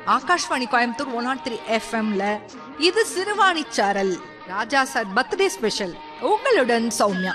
Akashvani Coimbatore one nought three எஃப்எம்ல இது சிறுவாணி சாரல் ராஜா சார் பர்த்டே ஸ்பெஷல் உங்களுடன் சௌமியா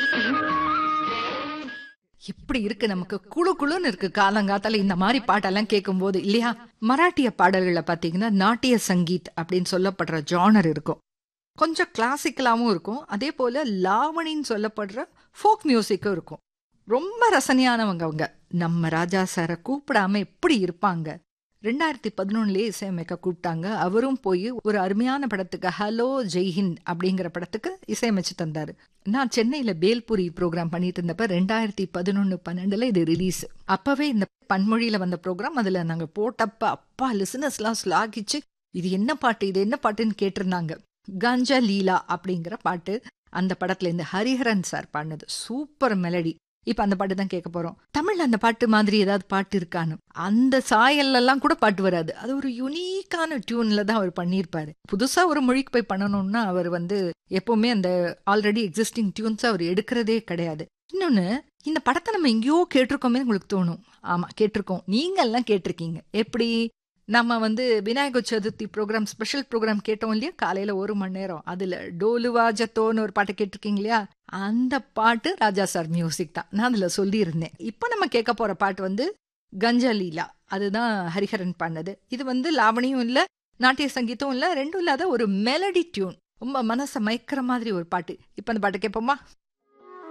எப்படி இருக்கு நமக்கு குழு குழுன்னு இருக்கு காலங்காத்தால இந்த மாதிரி பாட்டெல்லாம் கேட்கும்போது இல்லையா மராட்டிய பாடல்களை பாத்தீங்கன்னா நாட்டிய சங்கீத் அப்படின்னு சொல்லப்படுற ஜானர் இருக்கும் கொஞ்சம் கிளாசிக்கலாவும் இருக்கும் அதே போல லாவணின்னு சொல்லப்படுற ஃபோக் மியூசிக்கும் இருக்கும் ரொம்ப ரசனையானவங்க அவங்க நம்ம ராஜா சாரை கூப்பிடாம எப்படி இருப்பாங்க ரெண்டாயிரத்தி பதினொன்னுலயே இசையமைக்க கூப்பிட்டாங்க அவரும் போய் ஒரு அருமையான படத்துக்கு ஹலோ ஜெய்ஹிந்த் அப்படிங்கிற படத்துக்கு இசையமைச்சு தந்தாரு நான் சென்னையில பேல்புரி ப்ரோக்ராம் பண்ணிட்டு இருந்தப்ப ரெண்டாயிரத்தி பதினொன்னு பன்னெண்டுல இது ரிலீஸ் அப்பவே இந்த பன்மொழியில வந்த ப்ரோக்ராம் அதுல நாங்க போட்டப்ப அப்பா லிசனர்ஸ் எல்லாம் ஸ்லாகிச்சு இது என்ன பாட்டு இது என்ன பாட்டுன்னு கேட்டிருந்தாங்க கஞ்சா லீலா அப்படிங்கிற பாட்டு அந்த படத்துல இருந்து ஹரிஹரன் சார் பாடினது சூப்பர் மெலடி இப்ப அந்த பாட்டு தான் கேட்க போறோம் தமிழ்ல அந்த பாட்டு மாதிரி ஏதாவது பாட்டு இருக்கான்னு அந்த சாயல்ல எல்லாம் கூட பாட்டு வராது அது ஒரு யுனிக்கான டியூன்ல தான் அவர் பண்ணியிருப்பாரு புதுசா ஒரு மொழிக்கு போய் பண்ணணும்னா அவர் வந்து எப்பவுமே அந்த ஆல்ரெடி எக்ஸிஸ்டிங் டியூன்ஸ் அவர் எடுக்கிறதே கிடையாது இன்னொன்னு இந்த படத்தை நம்ம எங்கேயோ கேட்டிருக்கோமே உங்களுக்கு தோணும் ஆமா கேட்டிருக்கோம் நீங்க எல்லாம் கேட்டிருக்கீங்க எப்படி நம்ம வந்து Vinayagar Chathurthi programme special programme கேட்டோம் இல்லையா காலையில ஒரு மணி நேரம் அதுல டோலுவா ஜத்தோன்னு ஒரு பாட்டு கேட்டிருக்கீங்க இல்லையா அந்த பாட்டு ராஜா சார் மியூசிக் தான் நான் அதுல சொல்லியிருந்தேன் இப்போ நம்ம கேட்க போற பாட்டு வந்து கஞ்சா லீலா அதுதான் ஹரிஹரன் பண்ணது இது வந்து லாவணியும் இல்ல நாட்டிய சங்கீதம் இல்ல ரெண்டும் இல்லாத ஒரு மெலடி டியூன் ரொம்ப மனசை மயக்கிற மாதிரி ஒரு பாட்டு இப்ப அந்த பாட்டு கேட்போமா